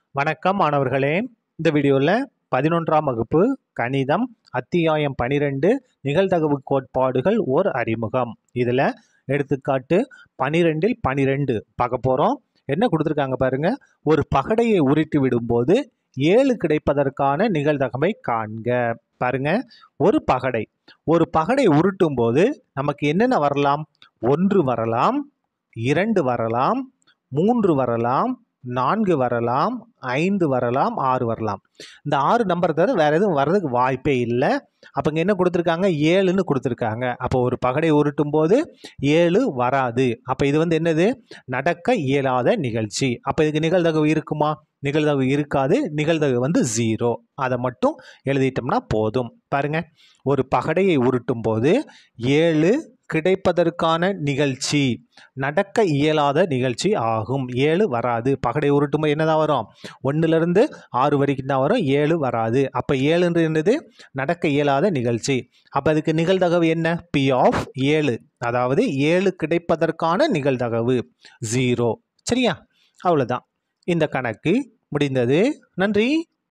வணக்கம் மாணவர்களே இந்த வீடியோவில் பதினொன்றாம் வகுப்பு கணிதம் அத்தியாயம் பனிரெண்டு நிகழ்தகவு கோட்பாடுகள் ஓர் அறிமுகம் இதில் எடுத்துக்காட்டு பனிரெண்டில் பனிரெண்டு பார்க்க போகிறோம் என்ன கொடுத்துருக்காங்க பாருங்க ஒரு பகடையை உருட்டி விடும்போது ஏழு கிடைப்பதற்கான நிகழ்தகவை காண்க பாருங்க ஒரு பகடை ஒரு பகடை உருட்டும் போது நமக்கு என்னென்ன வரலாம் ஒன்று வரலாம் இரண்டு வரலாம் மூன்று வரலாம் நான்கு வரலாம் ஐந்து வரலாம் ஆறு வரலாம் இந்த ஆறு நம்பர் தவிர வேறு எதுவும் வர்றதுக்கு வாய்ப்பே இல்லை அப்போ இங்கே என்ன கொடுத்துருக்காங்க ஏழுன்னு கொடுத்துருக்காங்க அப்போ ஒரு பகடை உருட்டும் போது ஏழு வராது அப்போ இது வந்து என்னது நடக்க இயலாத நிகழ்ச்சி அப்போ இதுக்கு நிகழ்தகவு இருக்குமா நிகழ்தகவு இருக்காது நிகழ்தகவு வந்து ஜீரோ அதை மட்டும் எழுதிட்டோம்னா போதும் பாருங்க ஒரு பகடையை உருட்டும் போது ஏழு கிடைப்பதற்கான நிகழ்ச்சி நடக்க இயலாத நிகழ்ச்சி ஆகும் ஏழு வராது பகடை உருட்டும் போது என்னதான் வரும் ஒன்றுலேருந்து ஆறு வரைக்கும் தான் வரும் ஏழு வராது அப்போ ஏழுன்றது என்னது நடக்க இயலாத நிகழ்ச்சி அப்போ அதுக்கு நிகழ்தகவு என்ன பி ஆஃப் ஏழு அதாவது ஏழு கிடைப்பதற்கான நிகழ்தகவு ஜீரோ சரியா அவ்வளோதான் இந்த கணக்கு முடிந்தது நன்றி